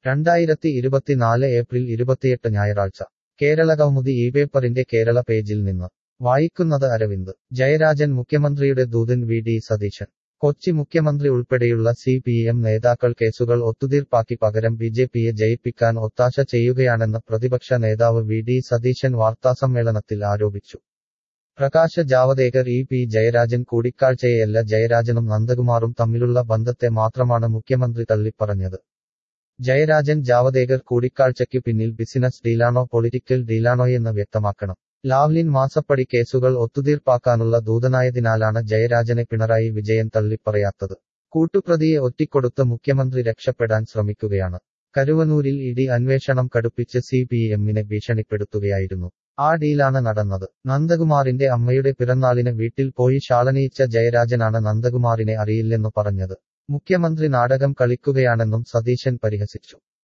രണ്ടായിരത്തി ഇരുപത്തിനാല് ഏപ്രിൽ ഇരുപത്തിയെട്ട് ഞായറാഴ്ച കേരള കൗമുദി ഈ പേപ്പറിന്റെ കേരള പേജിൽ നിന്ന് വായിക്കുന്നത് അരവിന്ദ് ജയരാജൻ മുഖ്യമന്ത്രിയുടെ ദൂതൻ വി ഡി സതീശൻ കൊച്ചി മുഖ്യമന്ത്രി ഉൾപ്പെടെയുള്ള സി പി എം നേതാക്കൾ കേസുകൾ ഒത്തുതീർപ്പാക്കി പകരം ബി ജെ പിയെ ജയിപ്പിക്കാൻ ഒത്താശ ചെയ്യുകയാണെന്ന് പ്രതിപക്ഷ നേതാവ് വി ഡി സതീശൻ വാർത്താസമ്മേളനത്തിൽ ആരോപിച്ചു പ്രകാശ ജാവദേക്കർ ഇ പി ജയരാജൻ കൂടിക്കാഴ്ചയെയല്ല ജയരാജനും നന്ദകുമാറും തമ്മിലുള്ള ബന്ധത്തെ മാത്രമാണ് മുഖ്യമന്ത്രി തള്ളിപ്പറഞ്ഞത് ജയരാജൻ ജാവദേക്കർ കൂടിക്കാഴ്ചയ്ക്ക് പിന്നിൽ ബിസിനസ് ഡീലാണോ പൊളിറ്റിക്കൽ ഡീലാണോയെന്ന് വ്യക്തമാക്കണം ലാവ്ലിൻ മാസപ്പടി കേസുകൾ ഒത്തുതീർപ്പാക്കാനുള്ള ദൂതനായതിനാലാണ് ജയരാജനെ പിണറായി വിജയൻ തള്ളിപ്പറയാത്തത് കൂട്ടുപ്രതിയെ ഒറ്റിക്കൊടുത്ത് മുഖ്യമന്ത്രി രക്ഷപ്പെടാൻ ശ്രമിക്കുകയാണ് കരുവനൂരിൽ ഇഡി അന്വേഷണം കടുപ്പിച്ച് സി പി എമ്മിനെ ഭീഷണിപ്പെടുത്തുകയായിരുന്നു ആ ഡീലാണ് നടന്നത് നന്ദകുമാറിന്റെ അമ്മയുടെ പിറന്നാളിന് വീട്ടിൽ പോയി ശാളനയിച്ച ജയരാജനാണ് നന്ദകുമാറിനെ അറിയില്ലെന്നു പറഞ്ഞത് മുഖ്യമന്ത്രി നാടകം കളിക്കുകയാണെന്നും സതീശൻ പരിഹസിച്ചു